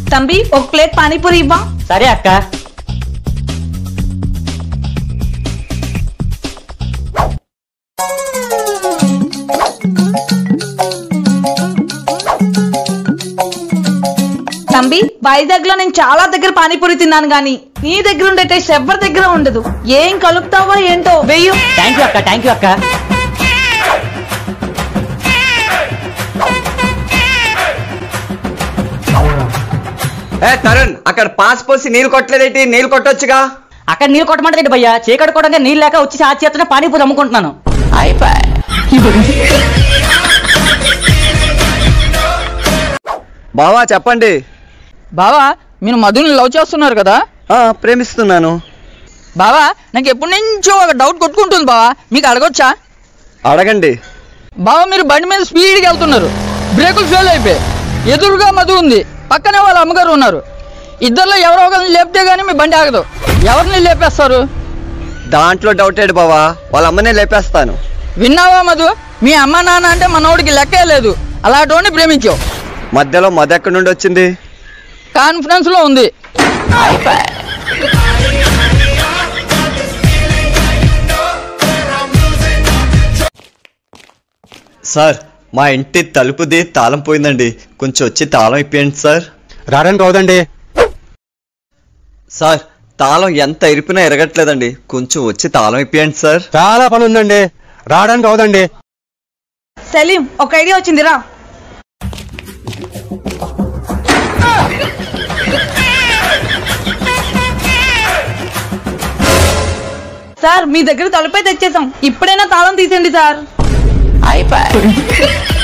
తంబి ఒక ప్లేట్ పానీపూరి ఇవ్వా సరే అక్క తంబి వైజాగ్ లో నేను చాలా దగ్గర పానీపూరి తిన్నాను గాని నీ దగ్గర ఉండే టేస్ట్ ఎవరి దగ్గర ఉండదు ఏం కలుపుతావో ఏంటో వెయ్యు థ్యాంక్ యూ అక్క థ్యాంక్ యూ అక్క ఏ తరుణ్ అక్కడ పాస్ పోసి నీళ్ళు కొట్టలేదేంటి నీళ్ళు కొట్టొచ్చుగా అక్కడ నీళ్ళు కొట్టమంటే భయ్యా చీకటి కొట్టగా నీళ్ళు లేక వచ్చి ఆ చేతనే పానీపూరి అమ్ముకుంటున్నాను బావా చెప్పండి బావా మీరు మధుని లవ్ చేస్తున్నారు కదా ఆ ప్రేమిస్తున్నాను బావా నాకు ఎప్పటి నుంచో ఒక డౌట్ కొట్టుకుంటుంది బావా మీకు అడగొచ్చా అడగండి బావా మీరు బండి మీద స్పీడ్గా వెళ్తున్నారు బ్రేకులు ఫెయిల్ అయిపోయి ఎదురుగా మధు ఉంది పక్కనే వాళ్ళ అమ్మగారు ఉన్నారు ఇద్దరిలో ఎవరో ఒకరిని లేపితే గానీ మీ బండి ఆగదు ఎవరిని లేపేస్తారు దాంట్లో డౌట్ ఏడు బావా వాళ్ళ అమ్మనే లేపేస్తాను విన్నావా మధు మీ అమ్మ నాన్న అంటే మనోడికి లెక్కే లేదు అలాంటి ప్రేమించావు మధ్యలో మధ్య ఎక్కడి నుండి వచ్చింది కాన్ఫిడెన్స్ లో ఉంది సార్ మా ఇంటి తలుపుది తాళం పోయిందండి కొంచెం వచ్చి తాళం ఇప్పియండి సార్ రావడానికి అవుదండి సార్ తాళం ఎంత ఇరిపినా ఎరగట్లేదండి కొంచెం వచ్చి తాళం ఇప్పియండి సార్ చాలా పని ఉందండి రావడానికి అవుదండి సలీం ఒక ఐడియా వచ్చింది రా సార్ మీ దగ్గర తలుపై తెచ్చేసాం ఇప్పుడైనా తాళం తీసండి సార్